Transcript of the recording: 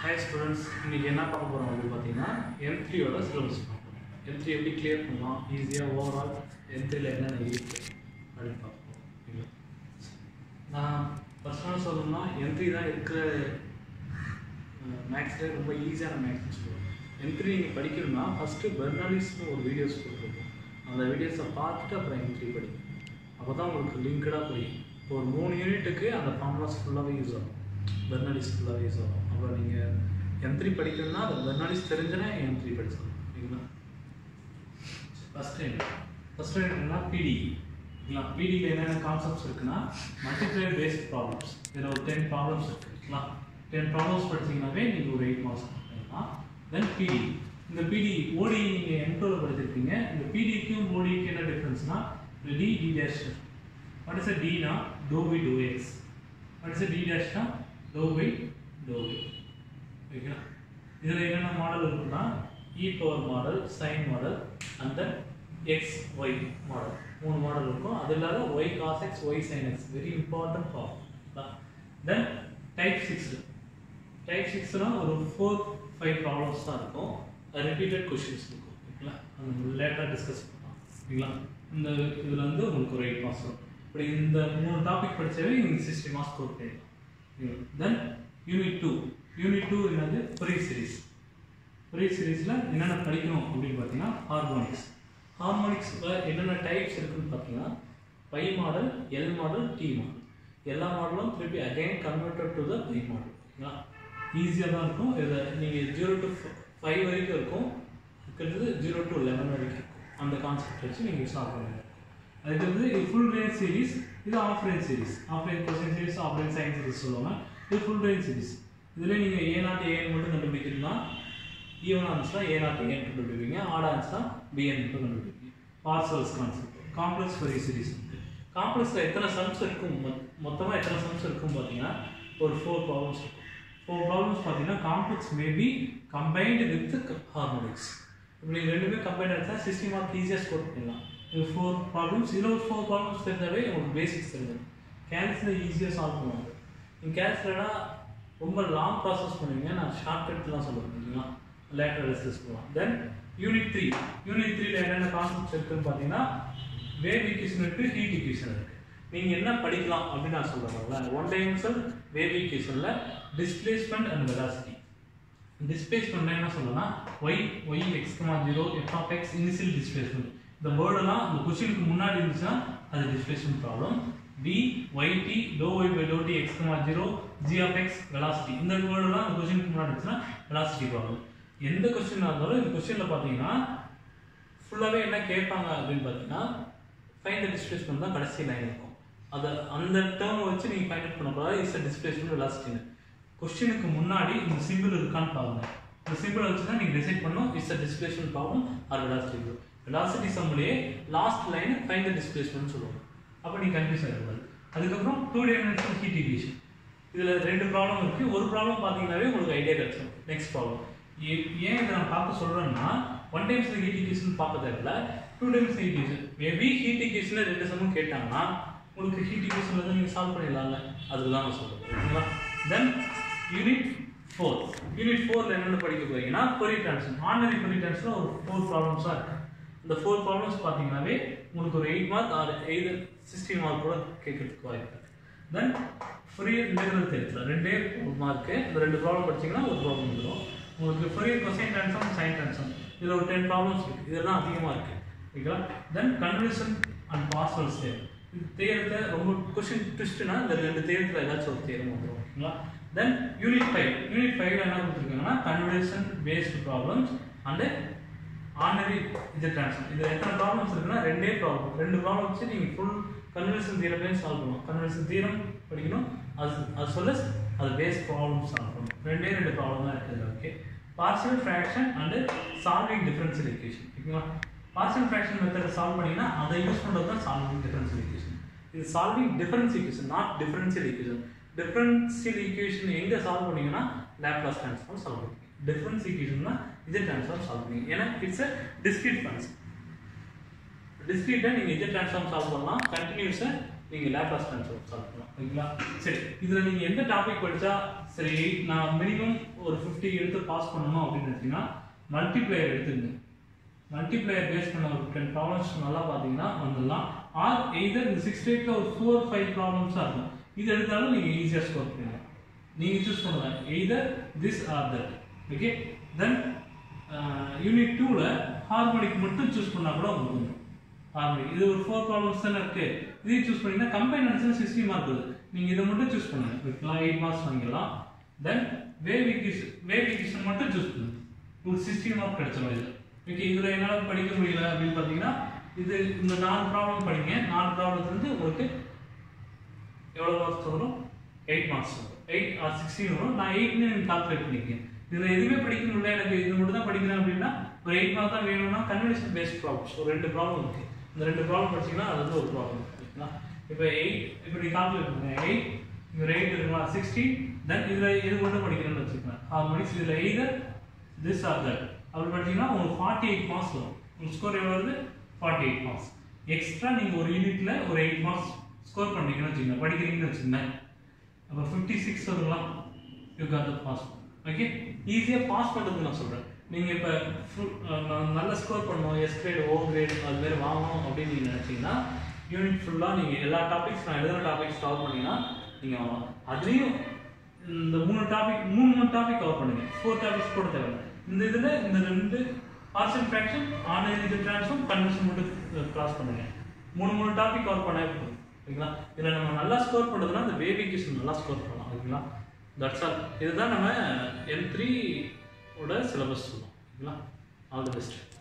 hi students இன்னைக்கு என்ன பார்க்க போகிறோம் அப்படின்னு பார்த்தீங்கன்னா எம்3யோட சிலபஸ் பார்க்கணும் எம்3 எப்படி கிளியர் பண்ணலாம் ஈஸியாக ஓவரால் எம்3ல என்னென்ன இருக்கு அப்படின்னு பார்ப்போம் ஓகேங்களா நான் பர்சனலாக சொல்லணும்னா எம்3 தான் இருக்கிற மேக்ஸில் ரொம்ப ஈஸியான மேக்ஸ்னு சொல்லுவேன் எம்3 நீங்கள் படிக்கணும்னா ஃபஸ்ட்டு பெர்னாலிஸ்னு ஒரு வீடியோஸ் கொடுத்துருக்கோம் அந்த வீடியோஸை பார்த்துட்டு அப்புறம் எம்3 படிக்கணும் அப்போ தான் உங்களுக்கு லிங்க்டாக புரியும் இப்போ ஒரு மூணு யூனிட்டுக்கு அந்த ஃபார்முலாஸ் ஃபுல்லாகவே யூஸ் ஆகும் பெர்னாலிஸ் ஃபுல்லாகவே யூஸ் ஆகும் அப்போ நீங்கள் எம் த்ரீ படிக்கணும்னா அது பெர்னாலிஸ் தெரிஞ்சுனா எம் த்ரீ படிச்சுக்கணும் ஓகேங்களா ஃபஸ்ட் டைம் ஃபஸ்ட் டைம் என்னன்னா பிடி ஓகேங்களா பிடியில் என்னென்ன கான்செப்ட்ஸ் இருக்குன்னா மல்டிப்ளையர் பேஸ்ட் ப்ராப்ளம்ஸ் இதில் ஒரு டென் ப்ராப்ளம்ஸ் இருக்கு ஓகேங்களா டென் ப்ராப்ளம்ஸ் படிச்சீங்கன்னாவே நீங்கள் ஒரு எயிட் மார்க்ஸ் பண்ணலாம் தென் பிடி இந்த பிடி ஓடி நீங்கள் எம்டோவில் படிச்சிருப்பீங்க இந்த பிடிக்கும் ஓடிக்கும் என்ன டிஃப்ரென்ஸ்னா இந்த D D dash what is a டினா doe by doe x what is a D டேஷ்னா டோ பை டோ பை ஓகேங்களா இதில் என்னென்ன மாடல் இருக்குன்னா e power model sine model and then x y model மூணு மாடல் இருக்கும் அது இல்லாத y cos x y sine x very important problem then type six type சிக்ஸ்னா ஒரு ஃபோர் ஃபைவ் ப்ராப்ளம்ஸ் தான் இருக்கும் ரிப்பீட்டட் கொஷின்ஸ் இருக்கும் ஓகேங்களா அது லேட்டாக டிஸ்கஸ் பண்ணலாம் ஓகேங்களா இந்த இதில் வந்து உங்களுக்கு ஒரு எயிட் மார்க்ஸ் வரும் இப்படி இந்த மூணு டாபிக் படிச்சாவே நீங்கள் சிக்ஸ்டி மார்க்ஸ் ஸ்கோர் பண்ணிடலாம் then unit two unit two என்னது ஃப்ரீ சீரிஸ் ஃப்ரீ சீரிஸில் என்னென்ன படிக்கணும் அப்படின்னு பார்த்தீங்கன்னா ஹார்மோனிக்ஸ் ஹார்மோனிக்ஸில் என்னென்ன டைப்ஸ் இருக்குன்னு பார்த்தீங்கன்னா pi model L model T model எல்லா மாடலும் திருப்பி again converted to the pi model ஓகேங்களா ஈஸியாக தான் இருக்கும் இதை நீங்கள் ஜீரோ டு ஃபைவ் வரைக்கும் இருக்கும் இருக்கிறது ஜீரோ டு லெவன் வரைக்கும் இருக்கும் அந்த கான்செப்ட் வச்சு நீங்கள் ஸ்டார்ட் பண்ணுங்க அதுக்கு வந்து இது ஃபுல் ரேஞ்ச் சீரிஸ் இது half range series half range question series half range sine series சொல்லுவாங்க இது ஃபுல் ரேஞ்ச் சீரிஸ் இதில் நீங்கள் ஏ நாட் ஏன் மட்டும் கண்டுபிடிக்கலாம் ஈவன் ஆன்ஸ்னா ஏ நாட் ஏன் கண்டுபிடிப்பீங்க ஆட் ஆன்ஸ்னா பிஎன் மட்டும் கண்டுபிடிப்பீங்க Parseval's concept complex Fourier series இருக்குது காம்ப்ளெக்ஸில் எத்தனை சம்ஸ் இருக்கும் மொத்தமாக எத்தனை சம்ஸ் இருக்கும் பார்த்தீங்கன்னா ஒரு ஃபோர் ப்ராப்ளம்ஸ் இருக்கும் ஃபோர் ப்ராப்ளம்ஸ் பார்த்தீங்கன்னா complex maybe combined with harmonics இப்படி ரெண்டுமே கம்பைன் எடுத்தா சிக்ஸ்டி மார்க் ஈஸியாக ஸ்கோர் பண்ணிடலாம் இது ஃபோர் ப்ராப்ளம்ஸ் இதில் ஒரு ஃபோர் ப்ராப்ளம்ஸ் தெரிஞ்சாவே உங்களுக்கு பேசிக்ஸ் தெரிஞ்சிடும் கேன்சலை ஈஸியாக சால்வ் பண்ணுவாங்க நீங்கள் கேன்சலனா ரொம்ப லாங் ப்ராசஸ் பண்ணுவீங்க நான் ஷார்ட்கட்லாம் சொல்லுவேன் இல்லைங்களா லேட்டர் டிஸ்கஸ் பண்ணலாம் தென் யூனிட் த்ரீ யூனிட் த்ரீல என்னென்ன கான்செப்ட்ஸ் இருக்குன்னு பார்த்தீங்கன்னா வேவ் ஈக்குவேஷன் இருக்கு ஹீட் ஈக்குவேஷன் இருக்கு நீங்கள் என்ன படிக்கலாம் அப்படின்னு நான் சொல்கிறேன்ல ஒன் டைமென்ஷன் வேவ் ஈக்குவேஷனில் டிஸ்பிளேஸ்மெண்ட் அண்ட் வெலாசிட்டி டிஸ்பிளேஸ்மெண்ட் என்ன சொல்லலாம் y y x comma zero f of x initial displacement இந்த வேர்டெல்லாம் அந்த கொஸ்டினுக்கு முன்னாடி இருந்துச்சுன்னா அது displacement problem P y t doe y by doe t x comma zero g of x velocity இந்த வேர்டெல்லாம் அந்த கொஸ்டினுக்கு முன்னாடி இருந்துச்சுன்னா வெலாசிட்டி ப்ராப்ளம் எந்த கொஸ்டினாக இருந்தாலும் இந்த கொஸ்டினில் பார்த்தீங்கன்னா ஃபுல்லாகவே என்ன கேட்பாங்க அப்படின்னு பார்த்தீங்கன்னா ஃபைன் த டிஸ்பிளேஸ்மெண்ட் தான் கடைசி லைன் இருக்கும் அதை அந்த டேர்ம் வச்சு நீங்கள் ஃபைண்ட் அவுட் பண்ணக்கூடாது இஸ் டிஸ்பிளேஸ்மெண்ட் வெலாசிட்டின்னு கொஸ்டினுக்கு முன்னாடி இந்த சிம்பிள் இருக்கான்னு பாருங்க இந்த சிம்பிள் வச்சு தான் நீங்கள் டிசைட் பண்ணணும் it's a displacement problem or velocity velocity சம்லேயே last line find the displacement சொல்லுவாங்க அப்போ நீங்கள் கன்ஃபியூஸ் ஆகிடக்கூடாது அதுக்கப்புறம் டூ டைமென்ஷனல் ஹீட் ஈக்குவேஷன் இதில் ரெண்டு ப்ராப்ளம் இருக்குது ஒரு ப்ராப்ளம் பார்த்தீங்கன்னாவே உங்களுக்கு ஐடியா கிடச்சிடும் நெக்ஸ்ட் ப்ராப்ளம் ஏன் இதை நான் பார்க்க சொல்கிறேன்னா ஒன் டைம்ஸ் ஹீட் ஈக்குவேஷன் பார்க்க தேவையில்ல two times heat equation maybe heat ஈக்குவேஷனில் ரெண்டு சமம் கேட்டாங்கன்னா உங்களுக்கு ஹீட் ஈக்குவேஷன் வந்து நீங்கள் சால்வ் பண்ணிடலாம்ல அதுக்கு தான் நான் சொல்கிறேன் ஓகேங்களா தென் யூனிட் ஃபோர் யூனிட் ஃபோரில் என்னென்ன படிக்க போறீங்கன்னா Fourier transform ordinary Fourier transform ஒரு ஃபோர் ப்ராப்ளம்ஸாக இருக்குது இந்த ஃபோர் ப்ராப்ளம்ஸ் பார்த்தீங்கன்னாவே உங்களுக்கு ஒரு eight mark or eight sixty mark கூட கேட்கறதுக்கு வாய்ப்பு இருக்கு தென் ஃபுரியர் இன்டெகிரல் தெரியுது ரெண்டே மார்க்கு இந்த ரெண்டு ப்ராப்ளம் படிச்சிங்கன்னா ஒரு ப்ராப்ளம் வந்துடும் உங்களுக்கு Fourier cosine transform sine transform இதில் ஒரு டென் ப்ராப்ளம்ஸ் இருக்குது இதெல்லாம் அதிகமாக இருக்குது ஓகேங்களா தென் கன்வென்ஷன் அண்ட் பார்சல்ஸ் தேவை இது தேர்த்தை ரொம்ப கொஸ்டின் ட்விஸ்ட்னா இந்த ரெண்டு தேர்த்தில் ஏதாச்சும் ஒரு தேர்வு வந்துடும் ஓகேங்களா தென் யூனிட் ஃபைவ் யூனிட் ஃபைவ்ல என்ன கொடுத்துருக்காங்கன்னா convolution based problems and ordinary இது ட்ரான்ஸ்ஃபர் இது எத்தனை ப்ராப்ளம்ஸ் இருக்குன்னா ரெண்டே ப்ராப்ளம் ரெண்டு ப்ராப்ளம் வச்சு நீங்கள் ஃபுல் கன்வென்ஷன் தீரமே சால்வ் பண்ணணும் கன்வென்ஷன் தீரம் படிக்கணும் அது அது சொல்ல அது பேஸ் ப்ராப்ளம் சால்வ் பண்ணணும் ரெண்டே ரெண்டு ப்ராப்ளம் தான் இருக்குது okay partial fraction and solving differential equation ஓகேங்களா பார்ஷியல் ஃப்ராக்ஷன் மெத்தடை சால்வ் பண்ணிங்கன்னா அதை யூஸ் பண்ணுறது தான் சால்விங் டிஃபரன்ஷியல் ஈக்குவேஷன் இது solving difference equation not differential equation differential equation எங்கே சால்வ் பண்ணீங்கன்னா லேப்லாஸ் ட்ரான்ஸ்ஃபார்ம் சால்வ் பண்ணுவீங்க டிஃபரன்ஸ் ஈக்குவேஷன்னா இது ட்ரான்ஸ்ஃபார்ம் சால்வ் பண்ணுவீங்க ஏன்னா இட்ஸ் அ டிஸ்கிரீட் ஃபங்க்ஷன் டிஸ்கிரீட்டை நீங்கள் இது ட்ரான்ஸ்ஃபார்ம் சால்வ் பண்ணலாம் கண்டினியூஸை நீங்கள் லேப்லாஸ் ட்ரான்ஸ்ஃபார்ம் சால்வ் பண்ணலாம் ஓகேங்களா சரி இதில் நீங்கள் எந்த டாபிக் படித்தா சரி நான் மினிமம் ஒரு ஃபிஃப்டி எடுத்து பாஸ் பண்ணணும் அப்படின்னு நினச்சிங்கன்னா மல்டிப்ளையர் எடுத்துக்கங்க மல்டிப்ளையர் பேஸ் பண்ண ஒரு டென் ப்ராப்ளம்ஸ் நல்லா பார்த்தீங்கன்னா வந்துடலாம் ஆர் எய்தர் இந்த சிக்ஸ் டேட்டில் ஒரு ஃபோர் ஃபைவ் ப்ராப்ளம்ஸாக இருக்கும் இது எடுத்தாலும் நீங்கள் ஈஸியாக ஸ்கோர் பண்ணிடலாம் நீங்கள் சூஸ் பண்ணலாம் either this or that okay then unit டூவில் ஹார்மோனிக் மட்டும் சூஸ் பண்ணால் கூட உங்களுக்கு வந்துடும் ஹார்மோனிக் இது ஒரு ஃபோர் ப்ராப்ளம்ஸ் தானே இருக்குது இதையும் சூஸ் பண்ணிங்கன்னா கம்பைன் ஆன்சர் சிக்ஸ்டி மார்க் வருது நீங்கள் இதை மட்டும் சூஸ் பண்ணுங்க ஓகேங்களா எயிட் மார்க்ஸ் வாங்கிடலாம் then wave equation wave equation மட்டும் சூஸ் பண்ணுங்க உங்களுக்கு சிக்ஸ்டி மார்க் கிடைச்சிடும் இது ஓகே இதில் என்னால் படிக்க முடியல அப்படின்னு பார்த்தீங்கன்னா இது இந்த நாலு ப்ராப்ளம் படிங்க நாலு ப்ராப்ளத்துலேருந்து உங்களுக்கு எவ்வளோ மார்க்ஸ் வரும் எயிட் மார்க்ஸ் வரும் எயிட் ஆர் சிக்ஸ்டீன் வரும் நான் எயிட்னு எனக்கு கால்குலேட் பண்ணிக்கேன் இதில் எதுவுமே படிக்கணும் இல்லை எனக்கு இது மட்டும் தான் படிக்கிறேன் அப்படின்னா ஒரு எயிட் மார்க் தான் வேணும்னா கன்வென்ஷன் பேஸ்ட் ப்ராப்ளம்ஸ் ஒரு ரெண்டு ப்ராப்ளம் இருக்குது இந்த ரெண்டு ப்ராப்ளம் படிச்சீங்கன்னா அது வந்து ஒரு ப்ராப்ளம் ஓகேங்களா இப்போ எயிட் இப்போ நீ கால்குலேட் பண்ணுங்க எயிட் இங்கே ஒரு எயிட் இருக்குங்களா சிக்ஸ்டீன் தென் இதில் இது மட்டும் படிக்கிறேன்னு வச்சுக்கோங்க ஹார்மோனிக்ஸ் இதில் எய்தர் திஸ் ஆர் தட் அப்படி படிச்சீங்கன்னா உங்களுக்கு ஃபார்ட்டி எயிட் மார்க்ஸ் வரும் உங்களுக்கு ஸ்கோர் எவ்வளோ வருது ஃபார்ட்டி எயிட் மார்க்ஸ் எக்ஸ்ட்ரா நீங்கள் ஒரு யூனிட்ல ஒரு எயிட் மார்க்ஸ் ஸ்கோர் பண்ணீங்கன்னு வச்சுக்கோங்க படிக்கிறீங்கன்னு வச்சுக்கோங்க அப்போ ஃபிஃப்டி சிக்ஸ் வரலாம் you got the pass okay ஈஸியாக பாஸ் பண்ணுறதுக்கு நான் சொல்கிறேன் நீங்கள் இப்போ நல்ல ஸ்கோர் பண்ணணும் எஸ் கிரேட் ஓ கிரேட் அது மாதிரி வாங்கணும் அப்படின்னு நீங்கள் நினச்சிங்கன்னா யூனிட் ஃபுல்லாக நீங்கள் எல்லா டாபிக்ஸ் நான் எழுதுகிற டாபிக்ஸ் கவர் பண்ணீங்கன்னா நீங்கள் வாங்கலாம் அதுலேயும் இந்த மூணு டாபிக் மூணு மூணு டாபிக் கவர் பண்ணுங்க ஃபோர் டாபிக்ஸ் கூட தேவை இந்த இதில் இந்த ரெண்டு partial fraction online transform convolution மட்டும் கிராஸ் பண்ணுங்க மூணு மூணு டாபிக் கவர் பண்ணாலே போதும் ஓகேங்களா இதில் நம்ம நல்லா ஸ்கோர் பண்ணுறதுனா இந்த பேபிக்கு நல்லா ஸ்கோர் பண்ணலாம் ஓகேங்களா தட்ஸ் ஆல் இதுதான் நம்ம எம் த்ரீ ஓட சிலபஸ் சொல்லுவோம் ஓகேங்களா ஆல் தி பெஸ்ட்